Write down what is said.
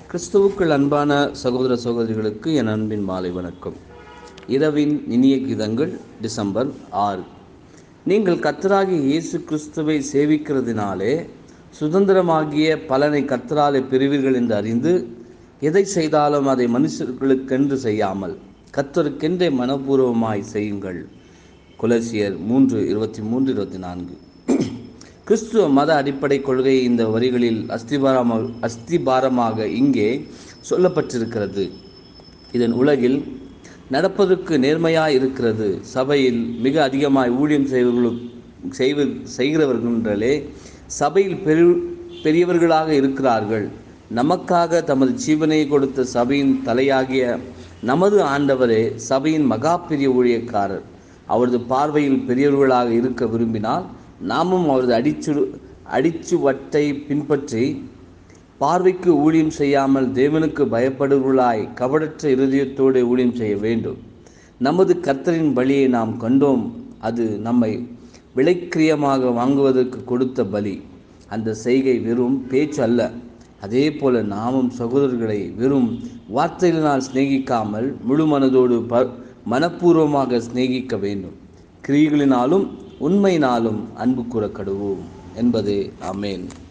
கிறிஸ்துவுக்குள் அன்பான சகோதர சகோதரிகளுக்கு என் அன்பின் மாலை வணக்கம் இரவின் இனிய கீதங்கள் டிசம்பர் ஆறு நீங்கள் கர்த்தராகிய இயேசு கிறிஸ்துவை சேவிக்கிறதினாலே சுதந்திரமாகிய பலனை கர்த்தராலே பெறுவீர்கள் என்று அறிந்து எதை செய்தாலும் அதை மனுஷர்களுக்கென்று செய்யாமல் கர்த்தருக்கென்றே மனப்பூர்வமாய் செய்யுங்கள் கொலசியர் மூன்று இருபத்தி மூன்று இருபத்தி நான்கு கிறிஸ்துவ மத அடிப்படை கொள்கை இந்த வரிகளில் அஸ்திபாரமாக அஸ்திபாரமாக இங்கே சொல்லப்பட்டிருக்கிறது இதன் உலகில் நடப்பதற்கு நேர்மையாய் இருக்கிறது சபையில் மிக அதிகமாய் ஊழியம் செய்வர்களுக்கு செய்வ செய்கிறவர்களே சபையில் பெரு பெரியவர்களாக இருக்கிறார்கள் நமக்காக தமது ஜீவனை கொடுத்த சபையின் தலையாகிய நமது ஆண்டவரே சபையின் மகா பெரிய ஊழியக்காரர் அவரது பார்வையில் பெரியவர்களாக இருக்க விரும்பினால் நாமும் அவரது அடிச்சு அடிச்சுவட்டை பின்பற்றி பார்வைக்கு ஊழியம் செய்யாமல் தேவனுக்கு பயப்படுவர்களாய் கபடற்ற இருதயத்தோடு ஊழியம் செய்ய வேண்டும் நமது கர்த்தரின் பலியை நாம் கண்டோம் அது நம்மை விலைக்கிரியமாக வாங்குவதற்கு கொடுத்த பலி அந்த செய்கை வெறும் பேச்சு அல்ல அதே போல நாமும் சகோதரர்களை வெறும் வார்த்தைகளினால் சிநேகிக்காமல் முழு மனதோடு ப மனப்பூர்வமாக சிநேகிக்க வேண்டும் கிரிகளினாலும் உண்மையினாலும் அன்பு கூற கடுவோம் என்பதே அமேன்